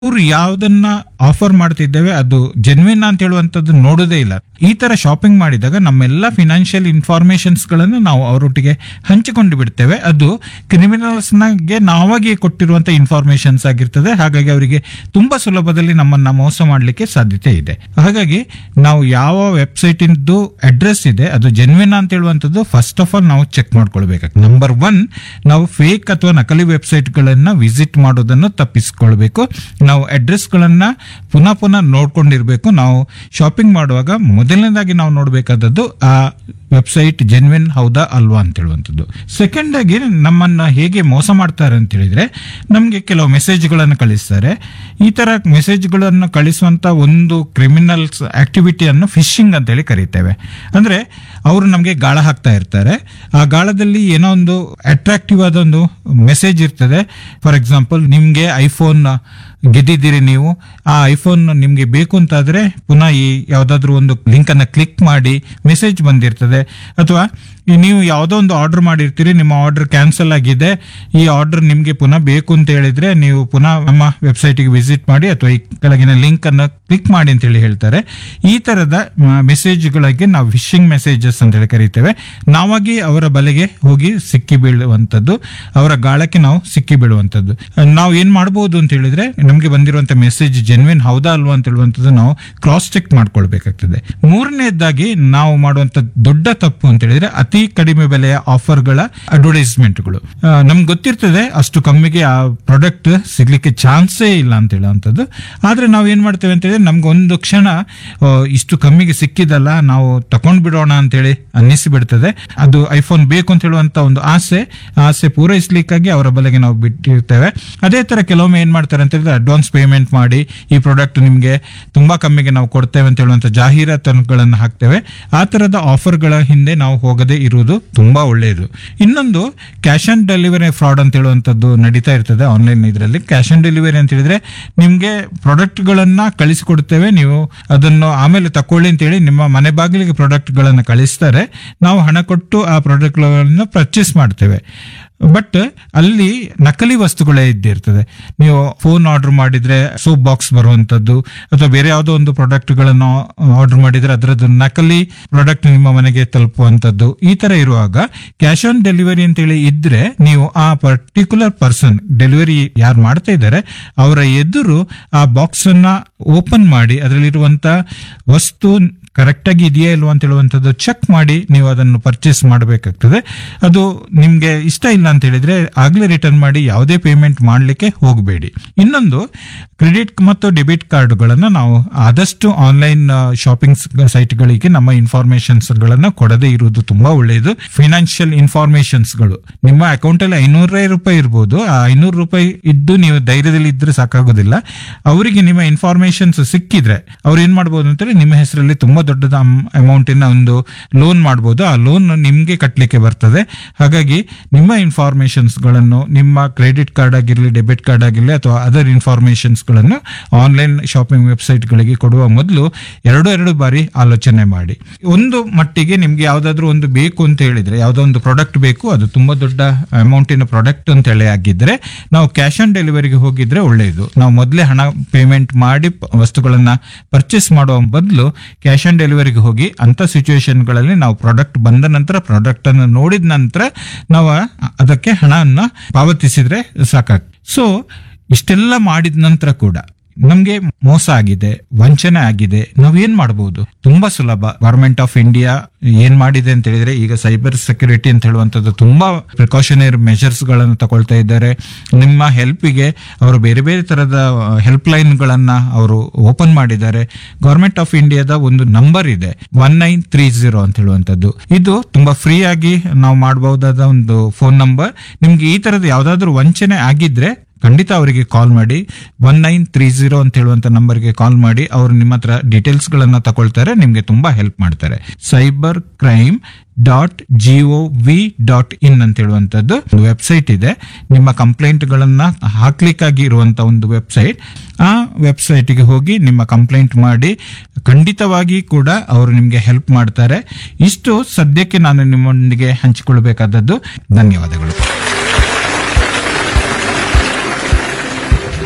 ಅವ್ರು ಯಾವ್ದನ್ನ ಆಫರ್ ಮಾಡ್ತಿದ್ದೇವೆ ಅದು ಜೆನ್ವಿನ್ ಅಂತ ಹೇಳುವಂತದ್ದು ನೋಡೋದೇ ಇಲ್ಲ ಈ ತರ ಶಾಪಿಂಗ್ ಮಾಡಿದಾಗ ನಮ್ಮೆಲ್ಲ ಫಿನಾನ್ಷಿಯಲ್ ಇನ್ಫಾರ್ಮೇಶನ್ಸ್ ಗಳನ್ನು ನಾವು ಅವರೊಟ್ಟಿಗೆ ಹಂಚಿಕೊಂಡು ಬಿಡ್ತೇವೆ ಅದು ಕ್ರಿಮಿನಲ್ಸ್ ಗೆ ನಾವಾಗಿ ಕೊಟ್ಟಿರುವಂತ ಇನ್ಫಾರ್ಮೇಶನ್ಸ್ ಆಗಿರ್ತದೆ ಹಾಗಾಗಿ ಅವರಿಗೆ ತುಂಬಾ ಸುಲಭದಲ್ಲಿ ನಮ್ಮನ್ನ ಮೋಸ ಮಾಡಲಿಕ್ಕೆ ಸಾಧ್ಯತೆ ಇದೆ ಹಾಗಾಗಿ ನಾವು ಯಾವ ವೆಬ್ಸೈಟ್ ಇಂದು ಅಡ್ರೆಸ್ ಇದೆ ಅದು ಜೆನ್ವಿನ್ ಅಂತ ಹೇಳುವಂತದ್ದು ಫಸ್ಟ್ ಆಫ್ ಆಲ್ ನಾವು ಚೆಕ್ ಮಾಡ್ಕೊಳ್ಬೇಕಾಗ್ತದೆ ನಂಬರ್ ಒನ್ ನಾವು ಫೇಕ್ ಅಥವಾ ನಕಲಿ ವೆಬ್ಸೈಟ್ ಗಳನ್ನ ವಿಸಿಟ್ ಮಾಡೋದನ್ನು ತಪ್ಪಿಸಿಕೊಳ್ಬೇಕು ನಾವು ಅಡ್ರೆಸ್ ಗಳನ್ನ ಪುನಃ ಪುನಃ ನೋಡ್ಕೊಂಡಿರ್ಬೇಕು ನಾವು ಶಾಪಿಂಗ್ ಮಾಡುವಾಗ ಮೊದಲನೇದಾಗಿ ನಾವು ನೋಡಬೇಕಾದದ್ದು ಆ ವೆಬ್ಸೈಟ್ ಜೆನ್ವಿನ್ ಹೌದಾ ಅಲ್ವಾ ಅಂತ ಹೇಳುವಂಥದ್ದು ಸೆಕೆಂಡ್ ಆಗಿ ನಮ್ಮನ್ನ ಹೇಗೆ ಮೋಸ ಮಾಡ್ತಾರೆ ಅಂತ ಹೇಳಿದ್ರೆ ನಮಗೆ ಕೆಲವು ಮೆಸೇಜ್ಗಳನ್ನು ಕಳಿಸ್ತಾರೆ ಈ ತರ ಮೆಸೇಜ್ಗಳನ್ನು ಕಳಿಸುವಂತ ಒಂದು ಕ್ರಿಮಿನಲ್ಸ್ ಆಕ್ಟಿವಿಟಿಯನ್ನು ಫಿಶಿಂಗ್ ಅಂತೇಳಿ ಕರೀತೇವೆ ಅಂದ್ರೆ ಅವರು ನಮಗೆ ಗಾಳ ಹಾಕ್ತಾ ಇರ್ತಾರೆ ಆ ಗಾಳದಲ್ಲಿ ಏನೋ ಒಂದು ಅಟ್ರಾಕ್ಟಿವ್ ಆದ ಒಂದು ಮೆಸೇಜ್ ಇರ್ತದೆ ಫಾರ್ ಎಕ್ಸಾಂಪಲ್ ನಿಮ್ಗೆ ಐಫೋನ್ ಗೆದ್ದಿದ್ದೀರಿ ನೀವು ಆ ಐಫೋನ್ ನಿಮ್ಗೆ ಬೇಕು ಅಂತಾದ್ರೆ ಪುನಃ ಈ ಯಾವ್ದಾದ್ರು ಒಂದು ಲಿಂಕ್ ಅನ್ನ ಕ್ಲಿಕ್ ಮಾಡಿ ಮೆಸೇಜ್ ಬಂದಿರ್ತದೆ ಅಥವಾ ಈ ನೀವು ಯಾವುದೋ ಒಂದು ಆರ್ಡರ್ ಮಾಡಿರ್ತೀರಿ ನಿಮ್ಮ ಆರ್ಡರ್ ಕ್ಯಾನ್ಸಲ್ ಆಗಿದೆ ಈ ಆರ್ಡರ್ ನಿಮ್ಗೆ ಪುನಃ ಬೇಕು ಅಂತ ಹೇಳಿದ್ರೆ ನೀವು ಪುನಃ ನಮ್ಮ ವೆಬ್ಸೈಟ್ಗೆ ವಿಸಿಟ್ ಮಾಡಿ ಅಥವಾ ಈ ಕೆಳಗಿನ ಲಿಂಕ್ ಅನ್ನ ಕ್ಲಿಕ್ ಮಾಡಿ ಅಂತ ಹೇಳಿ ಹೇಳ್ತಾರೆ ಈ ತರದ ಮೆಸೇಜ್ಗಳಿಗೆ ನಾವು ಫಿಶಿಂಗ್ ಮೆಸೇಜಸ್ ಅಂತ ಹೇಳಿ ಕರಿತೇವೆ ನಾವಾಗಿ ಅವರ ಬಲೆಗೆ ಹೋಗಿ ಸಿಕ್ಕಿ ಬೀಳುವಂತದ್ದು ಅವರ ಗಾಳಕ್ಕೆ ನಾವು ಸಿಕ್ಕಿ ಬೀಳುವಂತದ್ದು ನಾವು ಏನ್ ಮಾಡಬಹುದು ಅಂತ ಹೇಳಿದ್ರೆ ನಮಗೆ ಬಂದಿರುವಂತ ಮೆಸೇಜ್ ಜೆನ್ವಿನ್ ಹೌದಾ ಅಲ್ವಾ ಅಂತ ಹೇಳುವಂತದ್ದು ನಾವು ಕ್ರಾಸ್ ಚೆಕ್ ಮಾಡ್ಕೊಳ್ಬೇಕಾಗ್ತದೆ ಮೂರನೇದಾಗಿ ನಾವು ಮಾಡುವಂತ ದೊಡ್ಡ ತಪ್ಪು ಅಂತ ಹೇಳಿದ್ರೆ ಅತಿ ಕಡಿಮೆ ಬೆಲೆಯ ಆಫರ್ಗಳ ಅಡ್ವರ್ಟೈಸ್ಮೆಂಟ್ಗಳು ನಮ್ಗೆ ಗೊತ್ತಿರ್ತದೆ ಅಷ್ಟು ಕಮ್ಮಿಗೆ ಆ ಪ್ರಾಡಕ್ಟ್ ಸಿಗ್ಲಿಕ್ಕೆ ಚಾನ್ಸೇ ಇಲ್ಲ ಅಂತ ಹೇಳುವಂಥದ್ದು ಆದ್ರೆ ನಾವು ಏನ್ ಮಾಡ್ತೇವೆ ಅಂತ ಹೇಳಿದ್ರೆ ನಮ್ಗೆ ಒಂದು ಕ್ಷಣ ಆ, ಇಷ್ಟು ಕಮ್ಮಿಗೆ ಸಿಕ್ಕಿದಲ್ಲ ನಾವು ತಕೊಂಡ್ ಬಿಡೋಣ ಅಂತ ಹೇಳಿ ಅನ್ನಿಸಿ ಬಿಡ್ತದೆ ಅದು ಐಫೋನ್ ಬೇಕು ಅಂತ ಹೇಳುವಂತ ಒಂದು ಆಸೆ ಆ ಆಸೆ ಪೂರೈಸ್ಲಿಕ್ಕಾಗಿ ಅವರ ಬಲೆಗೆ ನಾವು ಬಿಟ್ಟಿರ್ತೇವೆ ಅದೇ ತರ ಕೆಲವೊಮ್ಮೆ ಏನ್ ಮಾಡ್ತಾರೆ ಅಂತ ಹೇಳಿದ್ರೆ ಅಡ್ವಾನ್ಸ್ ಪೇಮೆಂಟ್ ಮಾಡಿ ಈ ಪ್ರಾಡಕ್ಟ್ ನಿಮ್ಗೆ ತುಂಬಾ ಕಮ್ಮಿಗೆ ನಾವು ಕೊಡ್ತೇವೆ ಅಂತ ಹೇಳುವಂತ ಜಾಹೀರಾತುಗಳನ್ನು ಹಾಕ್ತೇವೆ ಆ ತರದ ಆಫರ್ಗಳ ಹಿಂದೆ ನಾವು ಹೋಗದೆ ಇರುವುದು ತುಂಬಾ ಒಳ್ಳೆಯದು ಇನ್ನೊಂದು ಕ್ಯಾಶ್ ಆನ್ ಡೆಲಿವರಿ ಫ್ರಾಡ್ ಅಂತ ಹೇಳುವಂತದ್ದು ನಡೀತಾ ಇರ್ತದೆ ಆನ್ಲೈನ್ ಇದರಲ್ಲಿ ಕ್ಯಾಶ್ ಆನ್ ಡೆಲಿವರಿ ಅಂತ ಹೇಳಿದ್ರೆ ನಿಮ್ಗೆ ಪ್ರಾಡಕ್ಟ್ ಗಳನ್ನ ಕಳಿಸಿಕೊಡ್ತೇವೆ ನೀವು ಅದನ್ನು ಆಮೇಲೆ ತಕೊಳ್ಳಿ ಅಂತ ಹೇಳಿ ನಿಮ್ಮ ಮನೆ ಬಾಗಿಲಿಗೆ ಪ್ರಾಡಕ್ಟ್ ಗಳನ್ನ ಕಳಿಸ್ತಾರೆ ನಾವು ಹಣ ಕೊಟ್ಟು ಆ ಪ್ರಾಡಕ್ಟ್ ಗಳನ್ನು ಪರ್ಚೇಸ್ ಮಾಡ್ತೇವೆ ಬಟ್ ಅಲ್ಲಿ ನಕಲಿ ವಸ್ತುಗಳೇ ಇದ್ದಿರ್ತದೆ ನೀವು ಫೋನ್ ಆರ್ಡರ್ ಮಾಡಿದ್ರೆ ಸೋಪ್ ಬಾಕ್ಸ್ ಬರುವಂತದ್ದು ಅಥವಾ ಬೇರೆ ಯಾವುದೋ ಒಂದು ಪ್ರಾಡಕ್ಟ್ ಗಳನ್ನು ಆರ್ಡರ್ ಮಾಡಿದ್ರೆ ಅದರದ್ದು ನಕಲಿ ಪ್ರಾಡಕ್ಟ್ ನಿಮ್ಮ ಮನೆಗೆ ತಲುಪುವಂತದ್ದು ಈ ತರ ಇರುವಾಗ ಕ್ಯಾಶ್ ಆನ್ ಡೆಲಿವರಿ ಅಂತೇಳಿ ಇದ್ರೆ ನೀವು ಆ ಪರ್ಟಿಕ್ಯುಲರ್ ಪರ್ಸನ್ ಡೆಲಿವರಿ ಯಾರು ಮಾಡ್ತಾ ಇದ್ದಾರೆ ಅವರ ಎದುರು ಆ ಬಾಕ್ಸ್ ಅನ್ನ ಓಪನ್ ಮಾಡಿ ಅದರಲ್ಲಿರುವಂತ ವಸ್ತು ಕರೆಕ್ಟ್ ಆಗಿ ಇದೆಯಾ ಇಲ್ವಾ ಅಂತ ಹೇಳುವಂಥದ್ದು ಚೆಕ್ ಮಾಡಿ ನೀವು ಅದನ್ನು ಪರ್ಚೇಸ್ ಮಾಡಬೇಕಾಗ್ತದೆ ಅದು ನಿಮ್ಗೆ ಇಷ್ಟ ಇಲ್ಲ ಅಂತ ಹೇಳಿದ್ರೆ ಆಗ್ಲೇ ರಿಟರ್ನ್ ಮಾಡಿ ಯಾವುದೇ ಪೇಮೆಂಟ್ ಮಾಡಲಿಕ್ಕೆ ಹೋಗಬೇಡಿ ಇನ್ನೊಂದು ಕ್ರೆಡಿಟ್ ಮತ್ತು ಡೆಬಿಟ್ ಕಾರ್ಡ್ಗಳನ್ನು ನಾವು ಆದಷ್ಟು ಆನ್ಲೈನ್ ಶಾಪಿಂಗ್ ಸೈಟ್ಗಳಿಗೆ ನಮ್ಮ ಇನ್ಫಾರ್ಮೇಶನ್ಸ್ ಗಳನ್ನ ಕೊಡದೇ ಇರುವುದು ತುಂಬಾ ಒಳ್ಳೆಯದು ಫಿನಾನ್ಷಿಯಲ್ ಇನ್ಫಾರ್ಮೇಶನ್ಸ್ಗಳು ನಿಮ್ಮ ಅಕೌಂಟ್ ಅಲ್ಲಿ ಐನೂರೇ ರೂಪಾಯಿ ಇರ್ಬೋದು ಆ ಐನೂರು ರೂಪಾಯಿ ಇದ್ದು ನೀವು ಧೈರ್ಯದಲ್ಲಿ ಇದ್ರೆ ಸಾಕಾಗೋದಿಲ್ಲ ಅವರಿಗೆ ನಿಮ್ಮ ಇನ್ಫಾರ್ಮೇಶನ್ಸ್ ಸಿಕ್ಕಿದ್ರೆ ಅವ್ರು ಏನ್ ಮಾಡ್ಬೋದು ಅಂತೇಳಿ ನಿಮ್ಮ ಹೆಸರಲ್ಲಿ ತುಂಬಾ ದೊಡ್ಡದ ಅಮೌಂಟಿನ ಒಂದು ಲೋನ್ ಮಾಡ್ಬೋದು ಆ ಲೋನ್ ನಿಮ್ಗೆ ಕಟ್ಟಲಿಕ್ಕೆ ಬರ್ತದೆ ಹಾಗಾಗಿ ನಿಮ್ಮ ಇನ್ಫಾರ್ಮೇಶನ್ಸ್ ಗಳನ್ನು ನಿಮ್ಮ ಕ್ರೆಡಿಟ್ ಕಾರ್ಡ್ ಆಗಿರಲಿ ಡೆಬಿಟ್ ಕಾರ್ಡ್ ಆಗಿರಲಿ ಅಥವಾ ಅದರ್ ಇನ್ಫಾರ್ಮೇಶನ್ಸ್ ಗಳನ್ನು ಆನ್ಲೈನ್ ಶಾಪಿಂಗ್ ವೆಬ್ಸೈಟ್ ಗಳಿಗೆ ಕೊಡುವ ಮೊದಲು ಎರಡು ಎರಡು ಬಾರಿ ಆಲೋಚನೆ ಮಾಡಿ ಒಂದು ಮಟ್ಟಿಗೆ ನಿಮ್ಗೆ ಯಾವ್ದಾದ್ರು ಒಂದು ಬೇಕು ಅಂತ ಹೇಳಿದ್ರೆ ಯಾವ್ದೋ ಒಂದು ಪ್ರಾಡಕ್ಟ್ ಬೇಕು ಅದು ತುಂಬಾ ದೊಡ್ಡ ಅಮೌಂಟಿನ ಪ್ರಾಡಕ್ಟ್ ಅಂತ ಹೇಳಿ ಆಗಿದ್ರೆ ನಾವು ಕ್ಯಾಶ್ ಆನ್ ಡೆಲಿವರಿಗೆ ಹೋಗಿದ್ರೆ ಒಳ್ಳೆಯದು ನಾವು ಮೊದಲೇ ಹಣ ಪೇಮೆಂಟ್ ಮಾಡಿ ಪ- ವಸ್ತುಗಳನ್ನ ಪರ್ಚೇಸ್ ಮಾಡುವ ಬದಲು ಕ್ಯಾಶ್ ಆನ್ ಡೆಲಿವರಿಗೆ ಹೋಗಿ ಅಂತ ಸಿಚುವೇಶನ್ಗಳಲ್ಲಿ ನಾವು ಪ್ರಾಡಕ್ಟ್ ಬಂದ ನಂತರ ಪ್ರಾಡಕ್ಟ್ ಅನ್ನು ನೋಡಿದ ನಂತರ ನಾವು ಅದಕ್ಕೆ ಹಣವನ್ನ ಪಾವತಿಸಿದ್ರೆ ಸಾಕಾಗ್ತದೆ ಸೊ ಇಷ್ಟೆಲ್ಲ ಮಾಡಿದ ನಂತರ ಕೂಡ ನಮ್ಗೆ ಮೋಸ ಆಗಿದೆ ವಂಚನೆ ಆಗಿದೆ ನಾವ್ ಏನ್ ಮಾಡಬಹುದು ತುಂಬಾ ಸುಲಭ ಗವರ್ಮೆಂಟ್ ಆಫ್ ಇಂಡಿಯಾ ಏನ್ ಮಾಡಿದೆ ಅಂತ ಹೇಳಿದ್ರೆ ಈಗ ಸೈಬರ್ ಸೆಕ್ಯೂರಿಟಿ ಅಂತ ಹೇಳುವಂತದ್ದು ತುಂಬಾ ಪ್ರಿಕಾಷನರಿ ಮೆಷರ್ಸ್ ಗಳನ್ನು ತಗೊಳ್ತಾ ಇದ್ದಾರೆ ನಿಮ್ಮ ಹೆಲ್ಪಿಗೆ ಅವರು ಬೇರೆ ಬೇರೆ ತರದ ಹೆಲ್ಪ್ ಲೈನ್ ಗಳನ್ನ ಅವರು ಓಪನ್ ಮಾಡಿದ್ದಾರೆ ಗವರ್ಮೆಂಟ್ ಆಫ್ ಇಂಡಿಯಾದ ಒಂದು ನಂಬರ್ ಇದೆ ಒನ್ ನೈನ್ ತ್ರೀ ಜೀರೋ ಅಂತ ಹೇಳುವಂತದ್ದು ಇದು ತುಂಬಾ ಫ್ರೀ ಆಗಿ ನಾವು ಮಾಡಬಹುದಾದ ಒಂದು ಫೋನ್ ನಂಬರ್ ನಿಮ್ಗೆ ಈ ತರದ ಯಾವ್ದಾದ್ರು ವಂಚನೆ ಆಗಿದ್ರೆ ಖಂಡಿತ ಅವರಿಗೆ ಕಾಲ್ ಮಾಡಿ ಒನ್ ನೈನ್ ತ್ರೀ ಜೀರೋ ಅಂತ ಹೇಳುವಂತ ನಂಬರ್ಗೆ ಕಾಲ್ ಮಾಡಿ ಅವರು ನಿಮ್ಮ ಹತ್ರ ಡೀಟೇಲ್ಸ್ ಗಳನ್ನ ತಗೊಳ್ತಾರೆ ನಿಮ್ಗೆ ತುಂಬಾ ಹೆಲ್ಪ್ ಮಾಡ್ತಾರೆ cyber crime dot G O V dot in ಅಂತ ಹೇಳುವಂತದ್ದು ವೆಬ್ಸೈಟ್ ಇದೆ ನಿಮ್ಮ ಕಂಪ್ಲೇಂಟ್ ಗಳನ್ನ ಹಾಕ್ಲಿಕ್ಕಾಗಿ ಇರುವಂತ ಒಂದು ವೆಬ್ಸೈಟ್ ಆ ವೆಬ್ಸೈಟ್ಗೆ ಹೋಗಿ ನಿಮ್ಮ ಕಂಪ್ಲೇಂಟ್ ಮಾಡಿ ಖಂಡಿತವಾಗಿ ಕೂಡ ಅವರು ನಿಮ್ಗೆ ಹೆಲ್ಪ್ ಮಾಡ್ತಾರೆ ಇಷ್ಟು ಸದ್ಯಕ್ಕೆ ನಾನು ನಿಮ್ಮೊಂದಿಗೆ ಹಂಚಿಕೊಳ್ಬೇಕಾದದ್ದು ಧನ್ಯವಾದಗಳು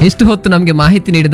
ಇಷ್ಟು ಹೊತ್ತು ನಮಗೆ ಮಾಹಿತಿ ನೀಡಿದ